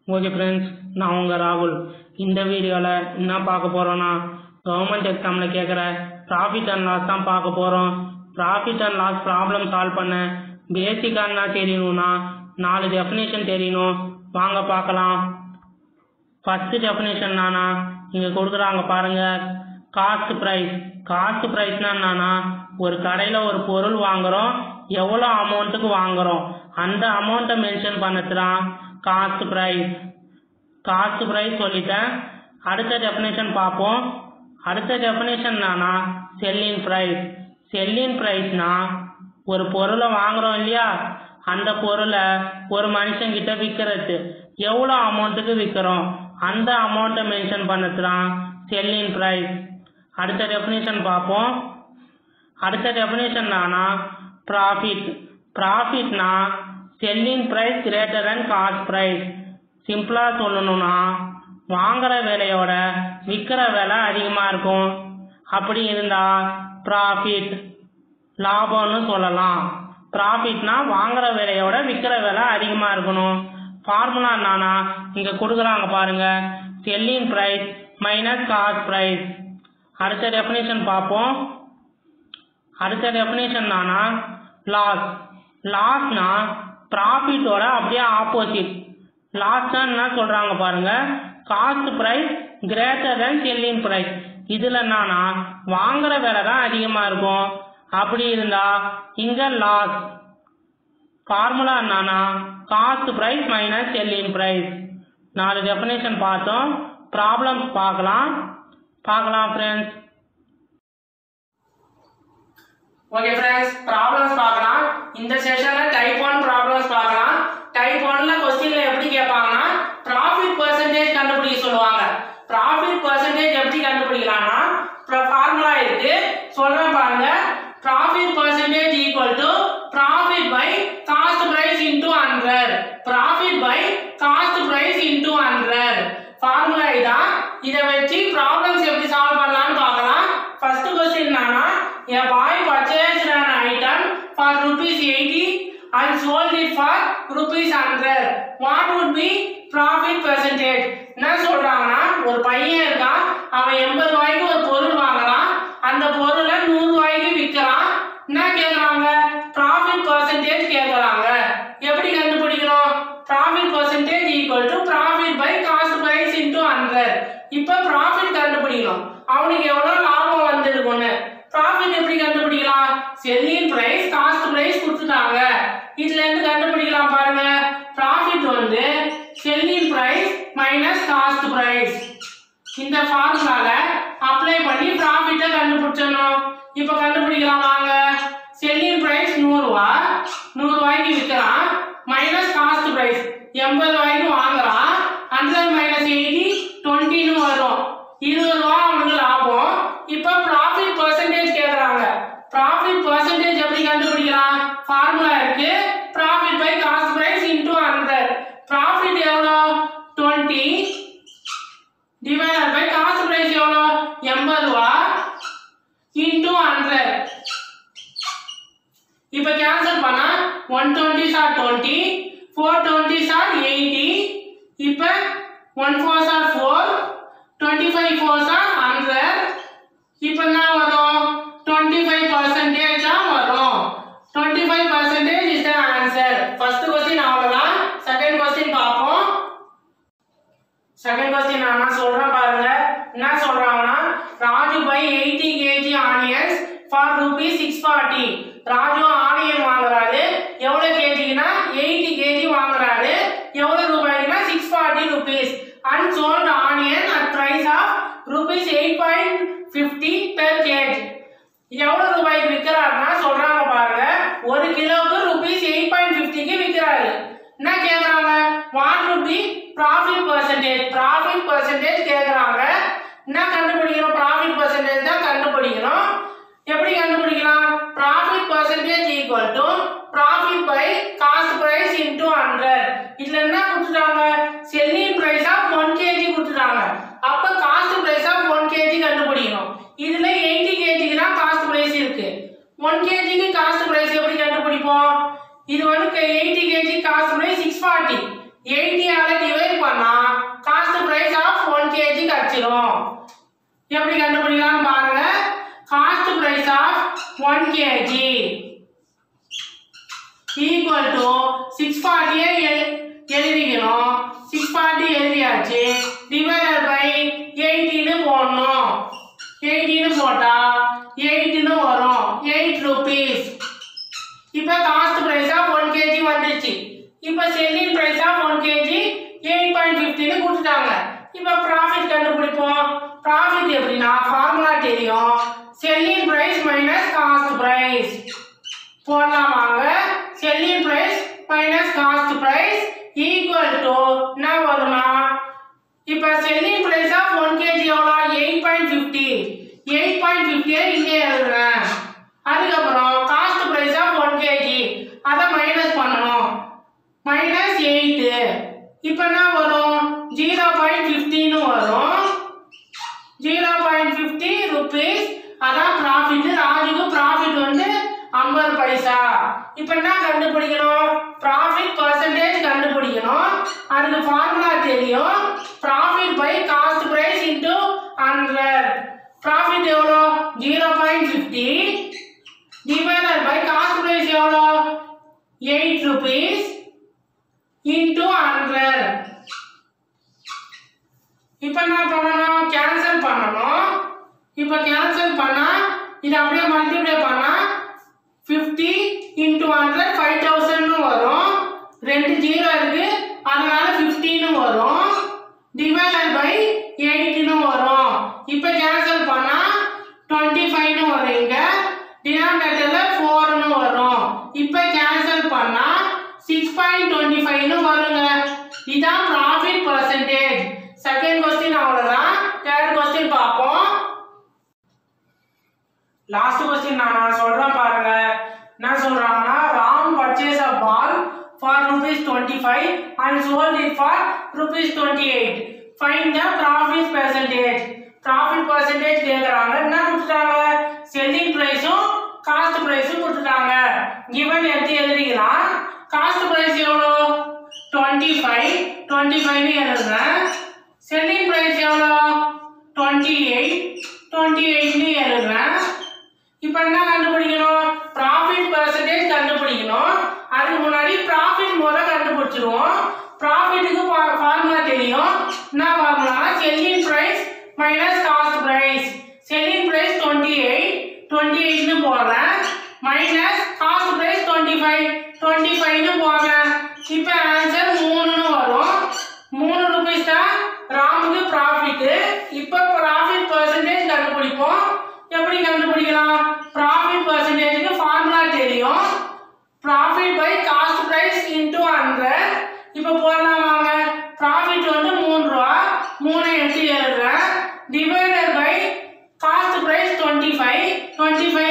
okay friends நான் உங்கள் ராகுல் இந்த வீடியோவில் என்ன பார்க்க போகிறோன்னா கவர்மெண்ட் எக்ஸாமில் கேட்குற ப்ராஃபிட் அண்ட் லாஸ் தான் பார்க்க போகிறோம் profit and loss problem solve பண்ண பேசிக்காக என்ன தெரியணும்னா நாலு டெஃபினேஷன் தெரியணும் வாங்க பார்க்கலாம் ஃபஸ்ட்டு டெஃபினேஷன் நானா இங்கே கொடுக்குறாங்க பாருங்க காஸ்ட் ப்ரைஸ் காஸ்ட் ப்ரைஸ்னா என்னன்னா ஒரு கடையில் ஒரு பொருள் வாங்குறோம் எவ்வளோ அமௌண்ட்டுக்கு வாங்குறோம் அந்த அமௌண்ட்டை மென்ஷன் பண்ணது தான் காஸ்ட் ப்ரைஸ் காஸ்ட் ப்ரைஸ் சொல்லிட்டேன் அடுத்த டெஃபினேஷன் பார்ப்போம் அடுத்த டெஃபினேஷன் என்னன்னா செல்லிங் ப்ரைஸ் செல்லிங் ப்ரைஸ்னா ஒரு பொருளை வாங்குறோம் இல்லையா அந்த பொருளை ஒரு மனுஷங்கிட்ட விற்கிறது எவ்வளோ அமௌண்ட்டுக்கு விற்கிறோம் அந்த அமௌண்ட்டை மென்ஷன் பண்ணது தான் செல்லிங் ப்ரைஸ் அடுத்த டெஃபினேஷன் பார்ப்போம் அடுத்த டெஃபினேஷன் என்னன்னா ப்ராஃபிட் ப்ராஃபிட்னா selling price greater than cost price சிம்பிளாக சொல்லணும்னா வாங்குற விலையோட விற்கிற விலை அதிகமாக இருக்கும் அப்படி இருந்தால் ப்ராஃபிட் லாபம்னு சொல்லலாம் ப்ராஃபிட்னா வாங்குற விலையோட விற்கிற விலை அதிகமாக இருக்கணும் ஃபார்முலா என்னன்னா இங்கே கொடுக்குறாங்க பாருங்க selling price minus cost price அடுத்த டெஃபினேஷன் பார்ப்போம் அடுத்த டெஃபினேஷன் என்னன்னா லாஸ் லாஸ்னா ப்ராஃபிட்டோட அப்படியே ஆப்போசிட் லாஸ் தான் என்ன சொல்கிறாங்க பாருங்க cost price greater than selling price இதில் என்னன்னா வாங்குற விலை தான் அதிகமாக இருக்கும் அப்படி இருந்தால் இங்கே லாஸ் ஃபார்முலா என்னன்னா cost price minus selling price நாலு டெஃபினேஷன் பார்த்தோம் ப்ராப்ளம்ஸ் பார்க்கலாம் பார்க்கலாம் ஃப்ரெண்ட்ஸ் ஓகே ஃப்ரெண்ட்ஸ் ப்ராப்ளம்ஸ் பார்க்கலாம் இந்த செஷன்ல டைப் ஒன் ப்ராப்ளம்ஸ் பார்க்கலாம் டைப் ஒன்ல கொஸ்டின்ல எப்படி கேட்பாங்கன்னா ப்ராஃபிட் பர்சன்டேஜ் கண்டுபிடிக்க சொல்லுவாங்க ப்ராஃபிட் பர்சன்டேஜ் எப்படி கண்டுபிடிக்கலாம்னா ஃபார்முலா இருக்கு சொல்றேன் பாருங்க profit percentage equal to profit by cost price into hundred profit by cost price into hundred formula இதான் இதை வச்சு ப்ராப்ளம்ஸ் எப்படி சால்வ் பண்ணலாம்னு பார்க்கலாம் ஃபர்ஸ்ட் கொஸ்டின் என்னன்னா a boy purchased an item for rupees 80 and sold it for rupees 100 what would be profit percentage என்ன சொல்றாங்கன்னா ஒரு பையன் இருக்கான் அவன் எண்பது ரூபாய்க்கு ஒரு பொருள் வாங்குறான் அந்த பொருளை நூறு ரூபாய்க்கு விற்கிறான் என்ன கேக்குறாங்க ப்ராஃபிட் பர்சன்டேஜ் கேக்குறாங்க எப்படி கண்டுபிடிக்கணும் profit percentage equal to profit by cost price into hundred இப்போ ப்ராஃபிட் கண்டுபிடிக்கணும் அவனுக்கு எவ்வளவு லாபம் வந்திருக்கும்னு ப்ராஃபிட் எப்படி கண்டுபிடிக்கலாம் செல்லிங் பிரைஸ் காஸ்ட் பிரைஸ் கொடுத்துட்டாங்க இதுல இருந்து கண்டுபிடிக்கலாம் பாருங்க ப்ராஃபிட் வந்து selling price minus cost price இந்த ஃபார்முலால அப்ளை பண்ணி ப்ராஃபிட்டை கண்டுபிடிச்சிடணும் இப்போ கண்டுபிடிக்கலாம் வாங்க செல்லிங் பிரைஸ் நூறுரூவா நூறுரூவாய்க்கு விற்கிறான் மைனஸ் காஸ்ட் பிரைஸ் எண்பது ரூபாய்க்கு வாங்குறான் ஹண்ட்ரட் மைனஸ் எயிட்டி டுவெண்ட்டின்னு வரும் இருபது ரூபா அவனுக்கு லாபம் இப்போ ப்ராஃபிட் பர்சன்டேஜ் கேட்குறாங்க ப்ராஃபிட் பர்சன்டேஜ் எப்படி கண்டுபிடிக்கலாம் ஃபார்முலா இருக்கு profit by cost price into hundred profit எவ்வளோ twenty divided by cost price எவ்வளோ எண்பது ரூபா இன்டூ ஹண்ட்ரட் இப்போ கேன்சல் பண்ணா ஒன் டுவெண்ட்டி சார் டுவெண்ட்டி ஃபோர் டுவெண்ட்டி சார் எயிட்டி இப்போ ஒன் ஃபோர் சார் ஃபோர் டுவெண்ட்டி ஃபைவ் ஃபோர் சார் ஹண்ட்ரட் இப்போ என்ன வரும் டுவெண்ட்டி ஃபைவ் பர்சன்டேஜ் தான் வரும் twenty five percentage is the answer first question அவ்வளோதான் செகண்ட் கொஸ்டின் பார்ப்போம் செகண்ட் கொஸ்டின் நான் சொல்றேன் பாருங்க என்ன சொல்றாங்கன்னா Raju by eighty KG onions for rupees six forty Raju onion வாங்குறாரு எவ்வளவு கேஜிக்குன்னா எயிட்டி கேஜி வாங்குறாரு எவ்வளவு ரூபாய்க்குன்னா six forty rupees and sold onion at price of rupees eight point fifty per KG எவ்வளவு ரூபாய்க்கு விற்கிறாருன்னா சொல்றாங்க பாருங்க ஒரு கிலோவுக்கு ருபீஸ் எயிட் பாயிண்ட் ஃபிஃப்டிக்கு விற்கிறாரு என்ன கேக்குறாங்க what would be profit percentage profit percentage கேக்குறாங்க என்ன கண்டுபிடிக்கணும் ப்ராஃபிட் பர்சன்டேஜ் தான் கண்டுபிடிக்கணும் எப்படி கண்டுபிடிக்கலாம் profit percentage equal to profit by cost price into hundred இதுல என்ன கொடுத்துட்டாங்க selling price of one KG கொடுத்துட்டாங்க அப்ப cost price of one KG கண்டுபிடிக்கணும் இதுல எயிட்டி கேஜிக்கு தான் காஸ்ட் பிரைஸ் இருக்கு ஒன் கேஜிக்கு காஸ்ட் பிரைஸ் எப்படி கண்டுபிடிப்போம் இது வந்து eighty KG cost price six forty எயிட்டியால டிவைட் பண்ணா one KG equal to six ஃபார்ட்டியே எழுதிக்கணும் சிக்ஸ் ஃபார்ட்டி எழுதியாச்சு டிவைடட் பை எயிட்டின்னு போடணும் எயிட்டின்னு போட்டா எயிட்டுன்னு வரும் எயிட் ருபீஸ் இப்போ cost price of one KG வந்துருச்சு இப்போ selling price of one KG eight point ஃபிஃப்டின்னு கொடுத்துட்டாங்க இப்போ ப்ராஃபிட் கண்டுபிடிப்போம் ப்ராஃபிட் எப்படின்னா ஃபார்முலா தெரியும் selling price minus cost price போடலாம் வாங்க selling price minus cost price equal to என்ன வரும்னா இப்போ selling price of one KG எவ்வளோ eight point fifty eight point ஃபிஃப்டியே இங்கே எழுதுறேன் அதுக்கப்புறம் cost price of one KG அதை மைனஸ் பண்ணணும் மைனஸ் எயிட்டு இப்போ என்ன வரும் ஜீரோ பாயிண்ட் ஃபிஃப்டின்னு வரும் ஜீரோ பாயிண்ட் ஃபிஃப்டி ருபீஸ் அதான் ப்ராஃபிட் ராஜுக்கு ப்ராஃபிட் வந்து ஐம்பது பைசா இப்போ என்ன கண்டுபிடிக்கணும் ப்ராஃபிட் பர்சன்டேஜ் கண்டுபிடிக்கணும் அதுக்கு ஃபார்முலா தெரியும் profit by cost price into hundred profit எவ்வளோ zero point fifty divided by cost price எவ்வளோ எயிட் ருபீஸ் இன்டூ ஹண்ட்ரட் இப்போ என்ன பண்ணணும் கேன்சல் பண்ணணும் இப்போ கேன்சல் பண்ணா இது அப்படியே மல்டிப்ளை பண்ணா ஃபிஃப்டி இன்டூ ஹண்ட்ரட் ஃபைவ் தௌசண்ட்னு வரும் ரெண்டு ஜீரோ இருக்கு அதனால ஃபிஃப்டின்னு வரும் டிவைடட் பை எயிட்னு வரும் இப்போ கேன்சல் பண்ணா டுவெண்ட்டி ஃபைவ்னு வரும் இங்க டினாமினேட்டர்ல ஃபோர்னு வரும் இப்போ கேன்சல் பண்ணா சிக்ஸ் பாயிண்ட் டுவெண்ட்டி ஃபைவ்னு வருங்க இதான் ப்ராஃபிட் பர்சன்டேஜ் செகண்ட் கொஸ்டின் அவ்வளோதான் தேர்ட் கொஸ்டின் பார்ப்போம் லாஸ்ட் கொஸ்டின் நான் நான் சொல்றேன் பாருங்க என்ன சொல்றாங்கன்னா Ram purchase a ball for rupees twenty five and sold it for rupees twenty eight find the profit percentage profit percentage கேட்குறாங்க என்ன கொடுத்துட்டாங்க செல்லிங் ப்ரைஸும் காஸ்ட் ப்ரைஸும் கொடுத்துட்டாங்க கிவன் எடுத்து எழுதிக்கலாம் காஸ்ட் ப்ரைஸ் எவ்வளோ டுவெண்ட்டி ஃபைவ் டுவெண்ட்டி ஃபைவ்னு எழுதுறேன் செல்லிங் ப்ரைஸ் எவ்வளோ டுவெண்ட்டி எயிட் டுவெண்ட்டி எயிட்னு எழுதுறேன் இப்போ என்ன கண்டுபிடிக்கணும் ப்ராஃபிட் பர்சன்டேஜ் கண்டுபிடிக்கணும் அதுக்கு முன்னாடி ப்ராஃபிட் முறை கண்டுபிடிச்சிருவோம் ப்ராஃபிட்டுக்கு ஃபார்முலா தெரியும் என்ன formula selling price minus cost price selling price twenty eight twenty எயிட்னு போடுறேன் minus cost price twenty five twenty ஃபைவ்னு போடுறேன் இப்போ ஆன்சர் மூணுன்னு வரும் மூணு ருபீஸ் தான் ராமுக்கு ப்ராஃபிட்டு இப்போ ப்ராஃபிட் பர்சன்டேஜ் கண்டுபிடிப்போம் எப்படி கண்டுபிடிக்கலாம் ப்ராஃபிட் பர்சன்டேஜுக்கு ஃபார்முலா தெரியும் profit by cost price into hundred இப்போ போடலாம் வாங்க ப்ராஃபிட் வந்து மூணு ரூபா மூணு எடுத்து எழுதுறேன் divided by cost price twenty five twenty five